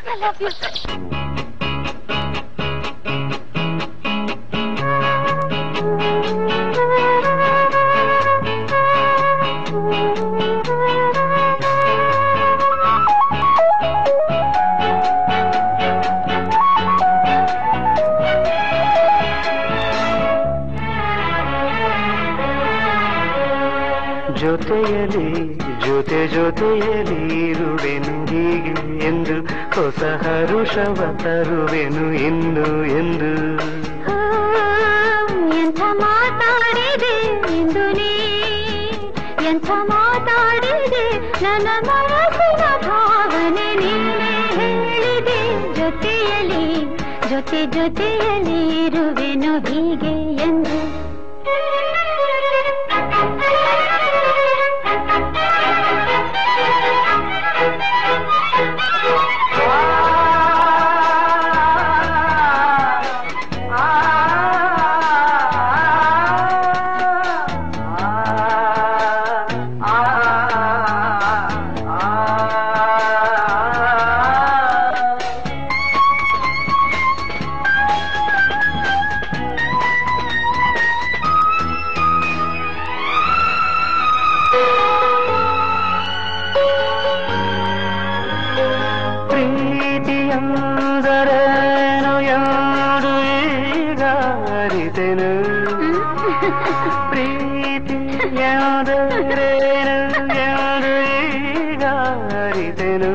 I love you. ಜೊತೆಯಲಿ ಜೊತೆ ಜೊತೆಯಲಿ ಇರುವೆನು ಹೀಗೆ ಎಂದು ಹೊಸ ಹರುಷವ ತರುವೆನು ಇನ್ನು ಎಂದು ಆ, ಎಂಥ ಮಾತಾಡಿದೆ ಇಂದು ನೀ ಎಂಥ ಮಾತಾಡಿದೆ ನನ್ನ ಮನಸ್ಸಿನ ಭಾವನೆ ನೀನೇ ಹೇಳಿದೆ ಜೊತೆಯಲಿ ಜೊತೆ ಜೊತೆಯಲಿ ಇರುವೆನು ಹೀಗೆ ಎಂದು ಪ್ರೀತಿಯಂದರೇನು ಎಂದು ಈಗ ಅರಿತೆನು ಪ್ರೀತಿಯಾದರೇನು ಎಂದು ಈಗ ಅರಿತೆನು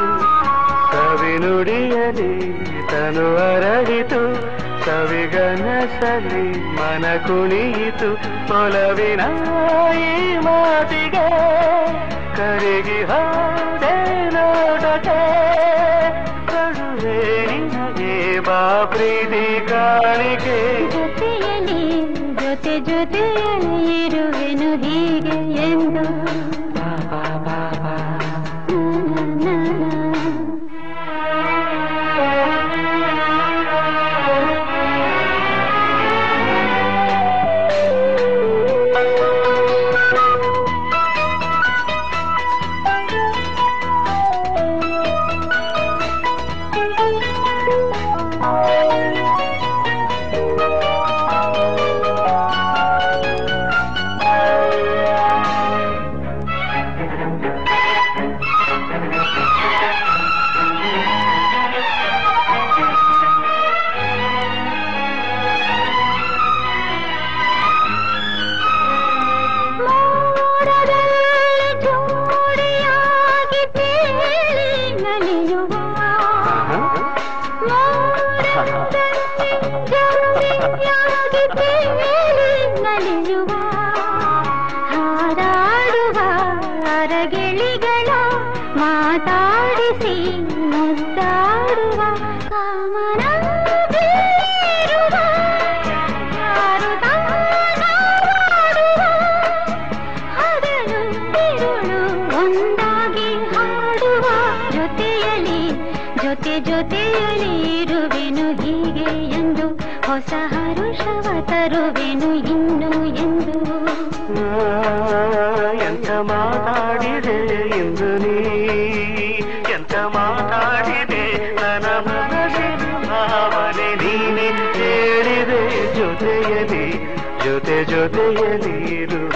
ಕವಿನುಡಿಯಲಿ ತನು ಅರಳಿತು ಕವಿಗನಸಲಿ ಮನ ಕುಣಿಯಿತು ಒಲವಿನ ಈ ಮಾತಿಗೆ ಕರಗಿ ಹೋದೆ ನೋಡಕ್ಕೆ ಕಡುವೆ ನಿನಗೆ ಬಾ ಪ್ರೀತಿ ಕಾಣಿಕೆ ಜೊತೆಯಲಿ ಜೊತೆ ಜೊತೆಯಲಿ ಇರುವೆನು ಹೀಗೆ ಎಂದು ಬಾ ಬಾ ಬಾ ಬಾ ನಾ, ನಾ, ನಾ. ಮೋಡದಲ್ಲಿ ಜೋಡಿಯಾಗಿ ತೇಲಿ ನಲಿಯುವ ಮೋಡದಲ್ಲಿ ಜೋಡಿಯಾಗಿ ತೇಲಿ ನಲಿಯುವ ಹಾರಾಡುವ ಅರಗಿಳಿಗಳ ಮಾತಾಡಿಸಿ ಮುದ್ದಾಡುವ ಕಾಮನ ಬೀರುವ ಯಾರು ತಾನಾಡುವ ಹಗಲು ತಿರುಳು ಒಂದಾಗಿ ಹಾಡುವ ಜೊತೆಯಲಿ ಜೊತೆ ಜೊತೆಯಲಿ ಇರುವೆನು ಹೀಗೆ ಎಂದು ಹೊಸ ಹರುಷವ ತರುವೆನು ಇನ್ನು ಎಂದು ಎಂತ ಮಾತಾಡಿದೆ ಎಂದು ನೀ ಎಂತ ಮಾತಾಡಿದೆ ನನ್ನ ಮನಸ್ಸಿನ ಭಾವನೆ ನೀನೆ ಹೇಳಿದೆ ಜೊತೆಯಲಿ ಜೊತೆ ಜೊತೆಯಲಿ ಇರು